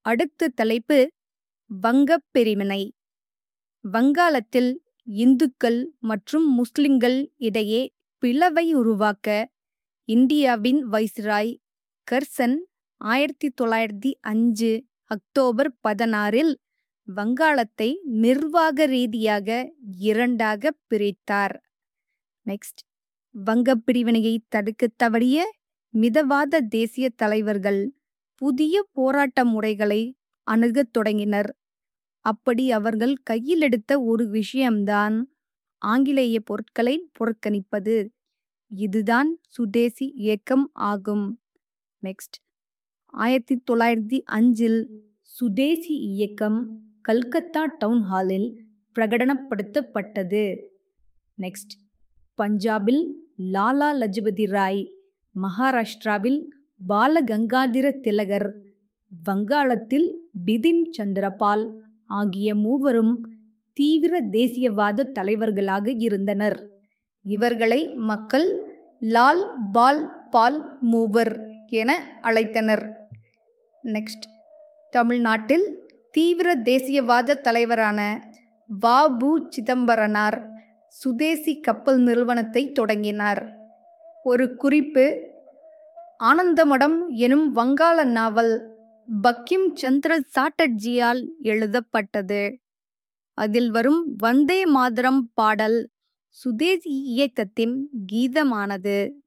அடுத்த தலைப்பு வங்கப் பிரிவினை வங்காளத்தில் இந்துக்கள் மற்றும் முஸ்லிம்கள் இடையே பிளவை உருவாக்க இந்தியாவின் வைஸ்ராய் கர்சன் ஆயிரத்தி தொள்ளாயிரத்தி அஞ்சு அக்டோபர் பதினாறில் வங்காளத்தை நிர்வாக ரீதியாக இரண்டாக பிரித்தார் நெக்ஸ்ட் வங்கப் பிரிவினையை தடுக்க தவறிய மிதவாத தேசிய தலைவர்கள் புதிய போராட்ட முறைகளை அணுகத் தொடங்கினர் அப்படி அவர்கள் கையில் எடுத்த ஒரு விஷயம்தான் ஆங்கிலேய பொருட்களை புறக்கணிப்பது இதுதான் சுதேசி இயக்கம் ஆகும் நெக்ஸ்ட் ஆயிரத்தி தொள்ளாயிரத்தி அஞ்சில் சுதேசி இயக்கம் கல்கத்தா டவுன் ஹாலில் பிரகடனப்படுத்தப்பட்டது நெக்ஸ்ட் பஞ்சாபில் லாலா லஜபதி ராய் மகாராஷ்டிராவில் பாலகங்காதிர திலகர் வங்காளத்தில் பிதின் சந்திரபால் ஆகிய மூவரும் தீவிர தேசியவாத தலைவர்களாக இருந்தனர் இவர்களை மக்கள் லால் பால் பால் மூவர் என அழைத்தனர் நெக்ஸ்ட் தமிழ்நாட்டில் தீவிர தேசியவாத தலைவரான வாபு சிதம்பரனார் சுதேசி கப்பல் நிறுவனத்தை தொடங்கினார் ஒரு குறிப்பு ஆனந்தமடம் எனும் வங்காள நாவல் பக்கிம் சந்திர சாட்டர்ஜியால் எழுதப்பட்டது அதில் வரும் வந்தே மாதரம் பாடல் சுதேசி இயக்கத்தின் கீதமானது